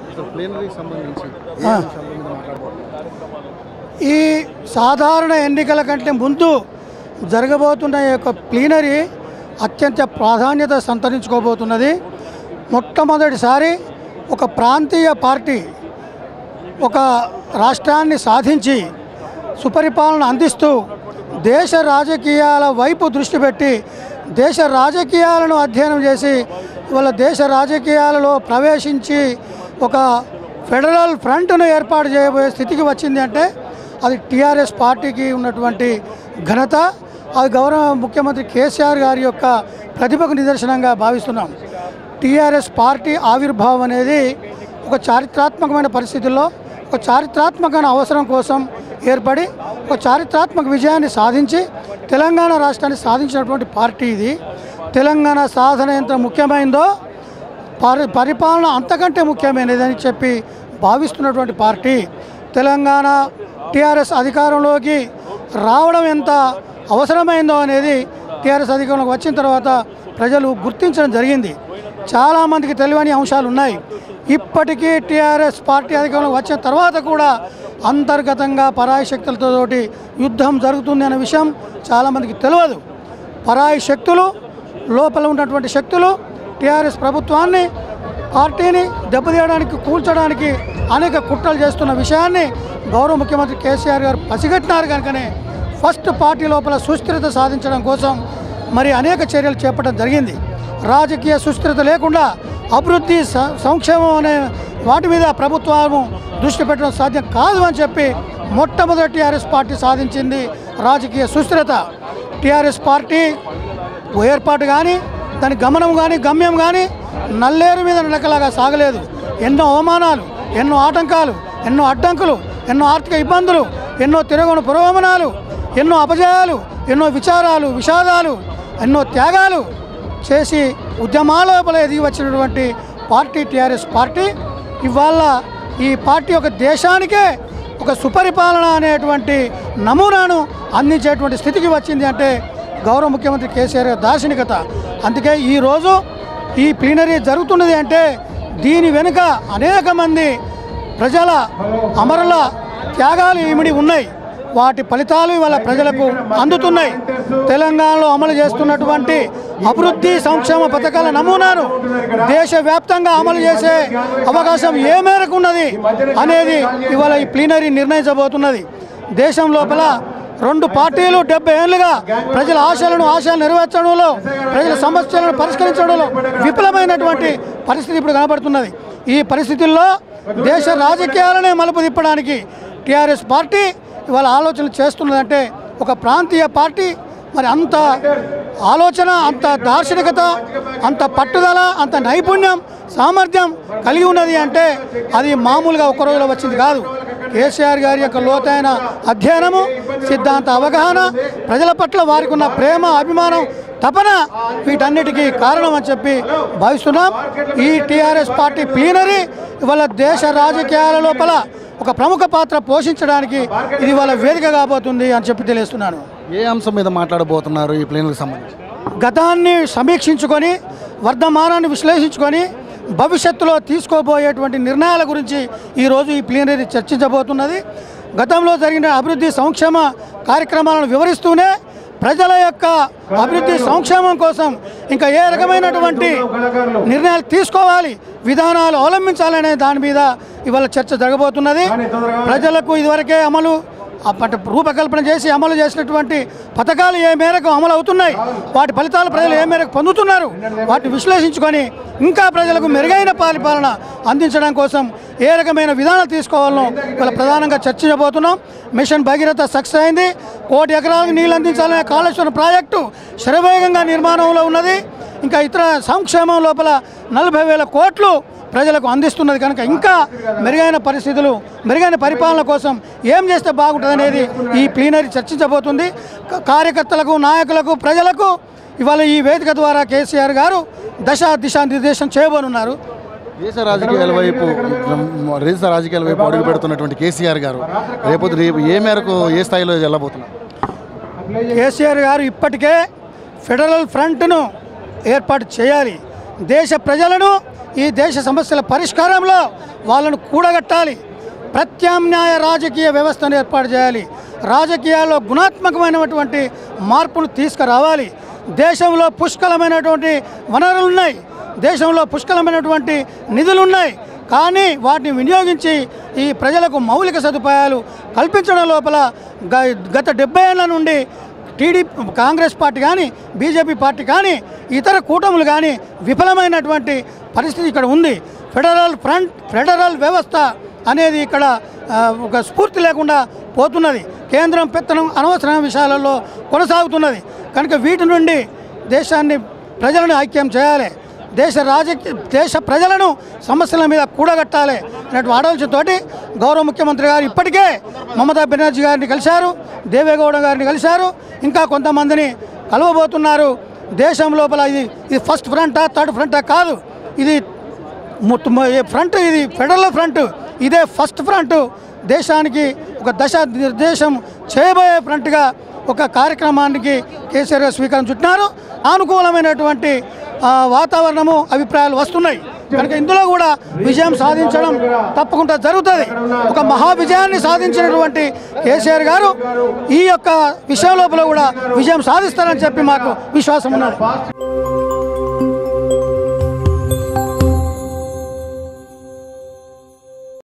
అసలు ప్లేనరీకి సంబంధించి ఏ ఆ. అంశాల మీద మాట్లాడబోతున్నారు ఈ సాధారణ ఎన్నికల కంటే ముందు జరగబోతున్న ఈ యొక్క ప్లీనరీ అత్యంత ప్రాధాన్యత సంతరించుకోబోతున్నది మొట్టమొదటిసారి ఒక ప్రాంతీయ పార్టీ ఒక రాష్ట్రాన్ని సాధించి సుపరిపాలన అందిస్తూ దేశ రాజకీయాల వైపు దృష్టి పెట్టి దేశ రాజకీయాలను అధ్యయనం చేసి వాళ్ళ దేశ రాజకీయాలలో ప్రవేశించి ఒక ఫెడరల్ ఫ్రంట్ను ఏర్పాటు చేయబోయే స్థితికి వచ్చింది అంటే అది టీఆర్ఎస్ పార్టీకి ఉన్నటువంటి ఘనత అది గౌరవ ముఖ్యమంత్రి కేసీఆర్ గారి యొక్క ప్రతిభకు నిదర్శనంగా భావిస్తున్నాం టీఆర్ఎస్ పార్టీ ఆవిర్భావం అనేది ఒక చారిత్రాత్మకమైన పరిస్థితుల్లో ఒక చారిత్రాత్మకమైన అవసరం కోసం ఏర్పడి ఒక చారిత్రాత్మక విజయాన్ని సాధించి తెలంగాణ రాష్ట్రాన్ని సాధించినటువంటి పార్టీ ఇది తెలంగాణ సాధన ఎంత ముఖ్యమైందో పరి పరిపాలన అంతకంటే ముఖ్యమైనది అని చెప్పి భావిస్తున్నటువంటి పార్టీ తెలంగాణ టీఆర్ఎస్ అధికారంలోకి రావడం ఎంత అవసరమైందో అనేది టీఆర్ఎస్ అధికారంలోకి వచ్చిన తర్వాత ప్రజలు గుర్తించడం జరిగింది చాలామందికి తెలియని అంశాలు ఉన్నాయి ఇప్పటికీ టీఆర్ఎస్ పార్టీ అధికారంలోకి వచ్చిన తర్వాత కూడా అంతర్గతంగా పరాయి శక్తులతోటి యుద్ధం జరుగుతుంది అనే విషయం చాలామందికి తెలియదు పరాయి శక్తులు లోపల ఉన్నటువంటి శక్తులు టీఆర్ఎస్ ప్రభుత్వాన్ని పార్టీని దెబ్బతీయడానికి కూల్చడానికి అనేక కుట్రలు చేస్తున్న విషయాన్ని గౌరవ ముఖ్యమంత్రి కేసీఆర్ గారు పసిగట్టినారు కనుకనే ఫస్ట్ పార్టీ లోపల సుస్థిరత సాధించడం కోసం మరి అనేక చర్యలు చేపట్టడం జరిగింది రాజకీయ సుస్థిరత లేకుండా అభివృద్ధి స- సంక్షేమం అనే వాటి మీద ప్రభుత్వము దృష్టి పెట్టడం సాధ్యం కాదు అని చెప్పి మొట్టమొదటి టీఆర్ఎస్ పార్టీ సాధించింది రాజకీయ సుస్థిరత టీఆర్ఎస్ పార్టీ ఏర్పాటు కానీ దాని గమనం కానీ గమ్యం కానీ నల్లేరు మీద నడకలాగా సాగలేదు ఎన్నో అవమానాలు ఎన్నో ఆటంకాలు ఎన్నో అడ్డంకులు ఎన్నో ఆర్థిక ఇబ్బందులు ఎన్నో తిరగని పురోగమనాలు ఎన్నో అపజయాలు ఎన్నో విచారాలు విషాదాలు ఎన్నో త్యాగాలు చేసి ఉద్యమాల లోపల ఎదిగి వచ్చినటువంటి పార్టీ టీఆర్ఎస్ పార్టీ ఇవాళ ఈ పార్టీ ఒక దేశానికే ఒక సుపరిపాలన అనేటువంటి నమూనాను అందించేటువంటి స్థితికి వచ్చింది అంటే గౌరవ ముఖ్యమంత్రి కేసీఆర్ గారి దార్శనికత అందుకే ఈరోజు ఈ ప్లీనరీ జరుగుతున్నది అంటే దీని వెనుక అనేక మంది ప్రజల అమరుల త్యాగాలు ఇమిడి ఉన్నాయి వాటి ఫలితాలు ఇవాళ ప్రజలకు అందుతున్నాయి తెలంగాణలో అమలు చేస్తున్నటువంటి అభివృద్ధి సంక్షేమ పథకాల నమూనాను దేశవ్యాప్తంగా అమలు చేసే అవకాశం ఏ మేరకు ఉన్నది అనేది ఇవాళ ఈ ప్లీనరీ నిర్ణయించబోతున్నది దేశం లోపల రెండు పార్టీలు డెబ్బై ఏళ్ళుగా ప్రజల ఆశలను ఆశలు నెరవేర్చడంలో ప్రజల సమస్యలను పరిష్కరించడంలో విఫలమైనటువంటి పరిస్థితి ఇప్పుడు కనబడుతున్నది ఈ పరిస్థితుల్లో దేశ రాజకీయాలనే మలుపు తిప్పడానికి టీఆర్ఎస్ పార్టీ ఇవాళ ఆలోచనలు చేస్తున్నదంటే ఒక ప్రాంతీయ పార్టీ మరి అంత ఆలోచన అంత దార్శనికత అంత పట్టుదల అంత నైపుణ్యం సామర్థ్యం కలిగి ఉన్నది అంటే అది మామూలుగా ఒక రోజులో వచ్చింది కాదు కేసీఆర్ గారి యొక్క లోతైన అధ్యయనము సిద్ధాంత అవగాహన ప్రజల పట్ల వారికి ఉన్న ప్రేమ అభిమానం తపన వీటన్నిటికీ కారణం అని చెప్పి భావిస్తున్నాం ఈ టీఆర్ఎస్ పార్టీ ప్లీనరీ ఇవాళ దేశ రాజకీయాల లోపల ఒక ప్రముఖ పాత్ర పోషించడానికి ఇది ఇవాళ వేదిక కాబోతుంది అని చెప్పి తెలియస్తున్నాను ఏ అంశం మీద మాట్లాడబోతున్నారు ఈ ప్లేనరీకి సంబంధించి గతాన్ని సమీక్షించుకొని వర్ధమానాన్ని విశ్లేషించుకొని భవిష్యత్తులో తీసుకోబోయేటువంటి నిర్ణయాల గురించి ఈరోజు ఈ ప్లీనరీ చర్చించబోతున్నది గతంలో జరిగిన అభివృద్ధి సంక్షేమ కార్యక్రమాలను వివరిస్తూనే ప్రజల యొక్క అభివృద్ధి సంక్షేమం కోసం ఇంకా ఏ రకమైనటువంటి నిర్ణయాలు తీసుకోవాలి విధానాలు అవలంబించాలనే దాని మీద ఇవాళ చర్చ జరగబోతున్నది ప్రజలకు ఇదివరకే అమలు అప్పటి రూపకల్పన చేసి అమలు చేసినటువంటి పథకాలు ఏ మేరకు అమలు అవుతున్నాయి వాటి ఫలితాలు ప్రజలు ఏ మేరకు పొందుతున్నారు వాటిని విశ్లేషించుకొని ఇంకా ప్రజలకు మెరుగైన పరిపాలన అందించడం కోసం ఏ రకమైన విధానాలు తీసుకోవాలనో ఇవాళ ప్రధానంగా చర్చించబోతున్నాం మిషన్ భగీరథ సక్సెస్ అయింది కోటి ఎకరాలకు నీళ్ళు అందించాలనే కాళేశ్వరం ప్రాజెక్టు శరవేగంగా నిర్మాణంలో ఉన్నది ఇంకా ఇతర సంక్షేమం లోపల నలభై వేల కోట్లు ప్రజలకు అందిస్తున్నది కనుక ఇంకా మెరుగైన పరిస్థితులు మెరుగైన పరిపాలన కోసం ఏం చేస్తే బాగుంటుంది అనేది ఈ ప్లీనరీ చర్చించబోతుంది క- కార్యకర్తలకు నాయకులకు ప్రజలకు ఇవాళ ఈ వేదిక ద్వారా కేసీఆర్ గారు దశ దిశా నిర్దేశం చేయబోనున్నారు దేశ రాజకీయాల వైపు దేశ రాజకీయాల వైపు అడుగు పెడుతున్నటువంటి కేసీఆర్ గారు రేపు రేపు ఏ మేరకు ఏ స్థాయిలో వెళ్ళబోతున్నారు కేసీఆర్ గారు ఇప్పటికే ఫెడరల్ ఫ్రంట్ను ఏర్పాటు చేయాలి దేశ ప్రజలను ఈ దేశ సమస్యల పరిష్కారంలో వాళ్ళను కూడగట్టాలి ప్రత్యామ్నాయ రాజకీయ వ్యవస్థను ఏర్పాటు చేయాలి రాజకీయాల్లో గుణాత్మకమైనటువంటి మార్పులు తీసుకురావాలి దేశంలో పుష్కలమైనటువంటి వనరులు ఉన్నాయి దేశంలో పుష్కలమైనటువంటి నిధులు ఉన్నాయి కానీ వాటిని వినియోగించి ఈ ప్రజలకు మౌలిక సదుపాయాలు కల్పించడం లోపల గ- గత డెబ్బై ఏళ్ళ నుండి టీడీపీ కాంగ్రెస్ పార్టీ కానీ బీజేపీ పార్టీ కానీ ఇతర కూటములు కానీ విఫలమైనటువంటి పరిస్థితి ఇక్కడ ఉంది ఫెడరల్ ఫ్రంట్ ఫెడరల్ వ్యవస్థ అనేది ఇక్కడ ఆ, ఒక స్ఫూర్తి లేకుండా పోతున్నది కేంద్రం పెత్తనం అనవసరమైన విషయాలలో కొనసాగుతున్నది కనుక వీటి నుండి దేశాన్ని ప్రజలను ఐక్యం చేయాలి దేశ రాజకీయ దేశ ప్రజలను సమస్యల మీద కూడగట్టాలి అనేటువంటి ఆలోచనతోటి గౌరవ ముఖ్యమంత్రి గారు ఇప్పటికే మమతా బెనర్జీ గారిని కలిశారు దేవేగౌడ గారిని కలిశారు ఇంకా కొంతమందిని కలవబోతున్నారు దేశం లోపల ఇది ఇది ఫస్ట్ ఫ్రంటా థర్డ్ ఫ్రంటా కాదు ఇది మొత్తం ఈ ఫ్రంట్ ఇది ఫెడరల్ ఫ్రంట్ ఇదే ఫస్ట్ ఫ్రంట్ దేశానికి ఒక దశ నిర్దేశం చేయబోయే ఫ్రంట్గా ఒక కార్యక్రమానికి కేసీఆర్ గారు స్వీకారం చుట్టినారు అనుకూలమైనటువంటి ఆ, వాతావరణము అభిప్రాయాలు వస్తున్నాయి కనుక ఇందులో కూడా విజయం సాధించడం తప్పకుండా జరుగుతుంది ఒక మహా విజయాన్ని సాధించినటువంటి కేసీఆర్ గారు ఈ యొక్క విషయం లోపల కూడా విజయం సాధిస్తారని చెప్పి మాకు విశ్వాసం ఉన్నది